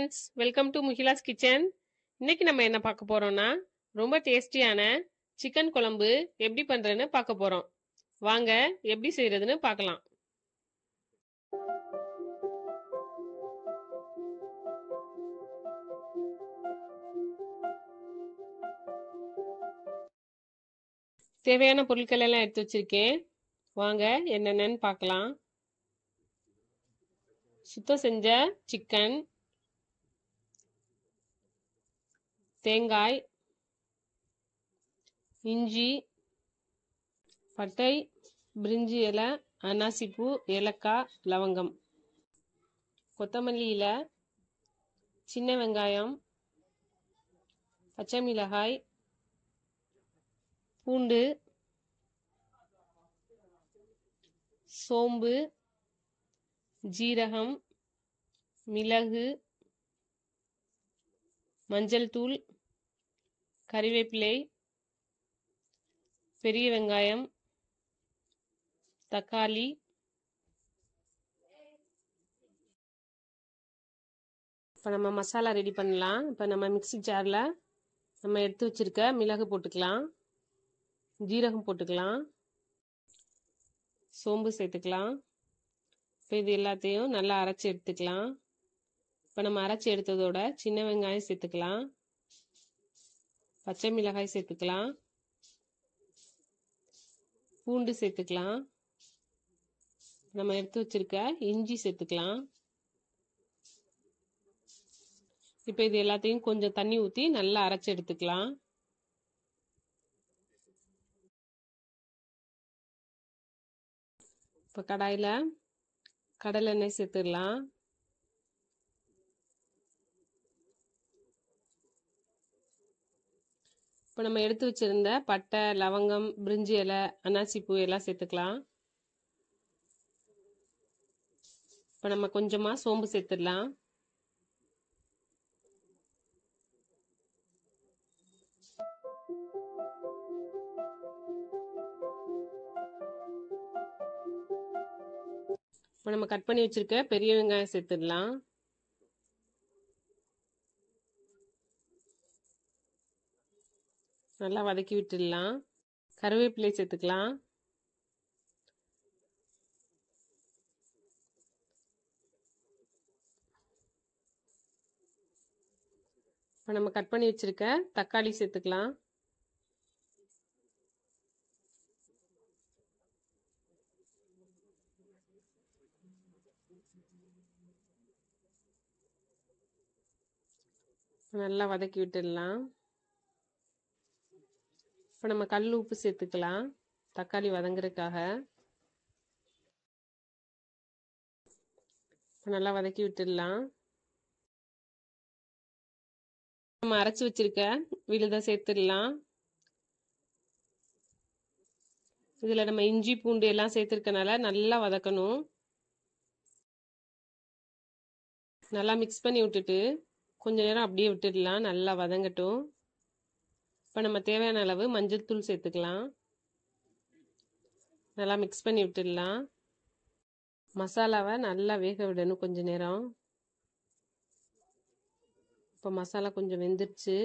friends welcome to Mugila's kitchen இன்னைக்கு நம்ம என்ன பார்க்க போறோம்னா ரொம்ப டேஸ்டியான சிக்கன் குழம்பு எப்படி பண்றதுன்னு பார்க்க போறோம் வாங்க எப்படி செய்யறதுன்னு பார்க்கலாம் தேவையான பொருட்கள் எல்லாம் எடுத்து வச்சிருக்கேன் வாங்க என்னென்னன்னு பார்க்கலாம் சுத்தம் செஞ்ச சிக்கன் தேங்காய் இஞ்சி பட்டை பிரிஞ்சி இலை அன்னாசிப்பூ ஏலக்காய் லவங்கம் கொத்தமல்லி இலை சின்ன வெங்காயம் பச்சை மிளகாய் பூண்டு சோம்பு ஜீரகம் மிளகு மஞ்சள் தூள் கறிவேப்பிலை பெரிய வெங்காயம் தக்காளி இப்போ நம்ம மசாலா ரெடி பண்ணலாம் இப்போ நம்ம மிக்சி ஜாரில் நம்ம எடுத்து வச்சிருக்க மிளகு போட்டுக்கலாம் ஜீரகம் போட்டுக்கலாம் சோம்பு சேர்த்துக்கலாம் இப்போ இது எல்லாத்தையும் நல்லா அரைச்சி எடுத்துக்கலாம் இப்போ நம்ம அரைச்சி எடுத்ததோட சின்ன வெங்காயம் சேர்த்துக்கலாம் பச்சை மிளகாய் சேர்த்துக்கலாம் பூண்டு சேர்த்துக்கலாம் நம்ம எடுத்து வச்சிருக்க இஞ்சி சேர்த்துக்கலாம் இப்போ இது எல்லாத்தையும் கொஞ்சம் தண்ணி ஊற்றி நல்லா அரைச்சி எடுத்துக்கலாம் இப்போ கடாயில் கடலை எண்ணெய் சேர்த்துடலாம் இப்போ நம்ம எடுத்து வச்சிருந்த பட்டை லவங்கம் பிரிஞ்சி இலை அன்னாசி பூ எல்லாம் சேர்த்துக்கலாம் இப்போ நம்ம கொஞ்சமாக சோம்பு சேர்த்துடலாம் இப்போ நம்ம கட் பண்ணி வச்சிருக்க பெரிய வெங்காயம் சேர்த்துடலாம் நல்லா வதக்கி விட்டுடலாம் கருவேப்பிலை சேர்த்துக்கலாம் இப்போ நம்ம கட் பண்ணி வச்சிருக்க தக்காளி சேர்த்துக்கலாம் நல்லா வதக்கி விட்டுடலாம் இப்போ நம்ம கல் உப்பு சேர்த்துக்கலாம் தக்காளி வதங்குறதுக்காக நல்லா வதக்கி விட்டுடலாம் நம்ம அரைச்சி வச்சிருக்க விழுத சேர்த்துடலாம் இதில் நம்ம இஞ்சி பூண்டு எல்லாம் சேர்த்துருக்கனால நல்லா வதக்கணும் நல்லா மிக்ஸ் பண்ணி விட்டுட்டு கொஞ்ச நேரம் அப்படியே விட்டுடலாம் நல்லா வதங்கட்டும் இப்போ நம்ம தேவையான அளவு மஞ்சள் தூள் சேர்த்துக்கலாம் நல்லா மிக்ஸ் பண்ணி விட்டுடலாம் மசாலாவை நல்லா வேக விடணும் கொஞ்ச நேரம் இப்போ மசாலா கொஞ்சம் வெந்துருச்சு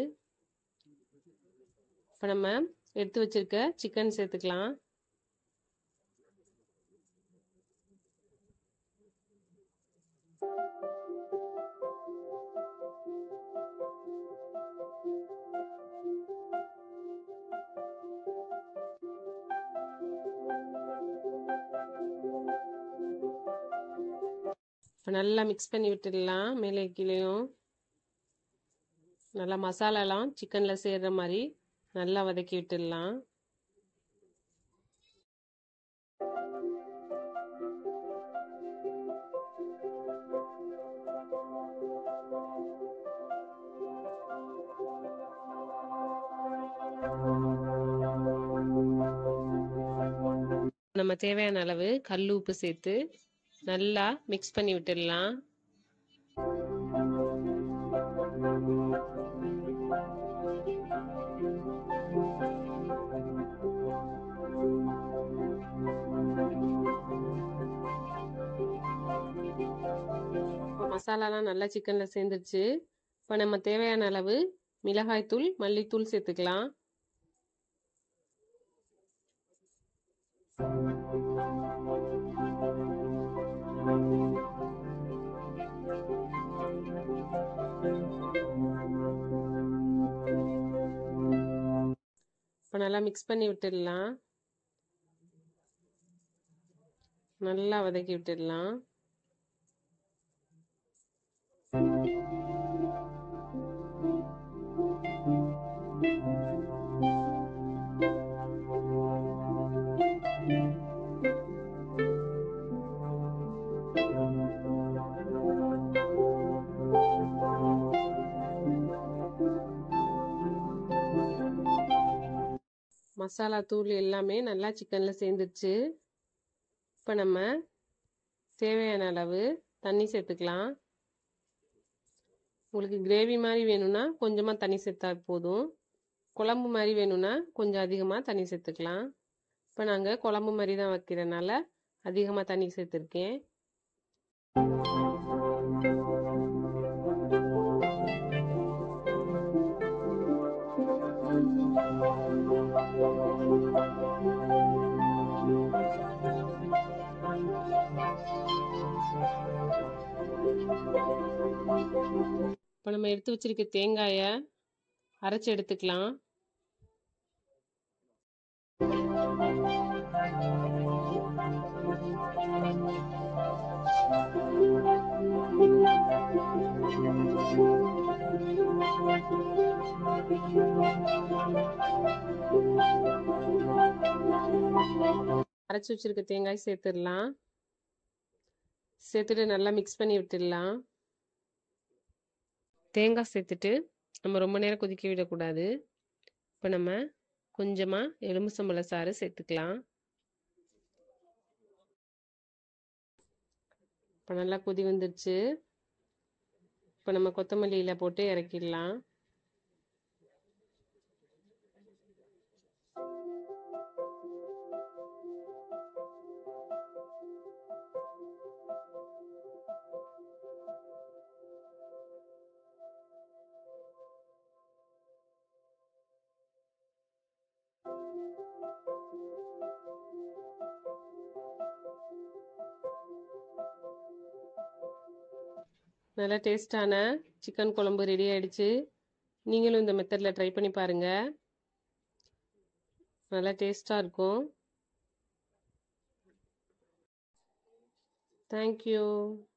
இப்போ நம்ம எடுத்து வச்சிருக்க சிக்கன் சேர்த்துக்கலாம் இப்போ நல்லா மிக்ஸ் பண்ணி விட்டுடலாம் மேலே கீழேயும் நல்லா மசாலாலாம் சிக்கனில் சேர்கிற மாதிரி நல்லா வதக்கி விட்டுடலாம் நம்ம தேவையான அளவு கல் உப்பு சேர்த்து நல்லா மிக்ஸ் பண்ணி விட்டுடலாம் மசாலாலாம் நல்லா சிக்கனில் சேர்ந்துருச்சு இப்போ நம்ம தேவையான அளவு மிளகாய்த்தூள் மல்லித்தூள் சேர்த்துக்கலாம் இப்போ நல்லா மிக்ஸ் பண்ணி விட்டுடலாம் நல்லா வதக்கி விட்டுடலாம் மசாலா தூள் எல்லாமே நல்லா சிக்கனில் சேர்ந்துருச்சு இப்போ நம்ம தேவையான அளவு தண்ணி சேர்த்துக்கலாம் உங்களுக்கு கிரேவி மாதிரி வேணும்னா கொஞ்சமாக தண்ணி சேர்த்தா போதும் குழம்பு மாதிரி வேணும்னா கொஞ்சம் அதிகமாக தண்ணி சேர்த்துக்கலாம் இப்போ நாங்கள் குழம்பு மாதிரி தான் வைக்கிறனால அதிகமாக தண்ணி சேர்த்துருக்கேன் இப்போ நம்ம எடுத்து வச்சிருக்க தேங்காயை அரைச்சி எடுத்துக்கலாம் அரைச்சி வச்சிருக்க தேங்காய் சேர்த்துடலாம் சேர்த்துட்டு நல்லா மிக்ஸ் பண்ணி விட்டுடலாம் தேங்காய் சேர்த்துட்டு நம்ம ரொம்ப நேரம் கொதிக்க விடக்கூடாது இப்போ நம்ம கொஞ்சமாக எலுமிச்சம்பழ சாறு சேர்த்துக்கலாம் இப்போ நல்லா கொதி வந்துருச்சு இப்போ நம்ம கொத்தமல்லியில் போட்டு இறக்கிடலாம் நல்லா டேஸ்டான சிக்கன் குழம்பு ரெடி ஆயிடுச்சு நீங்களும் இந்த மெத்தடில் ட்ரை பண்ணி பாருங்கள் நல்லா டேஸ்ட்டாக இருக்கும் தேங்க்யூ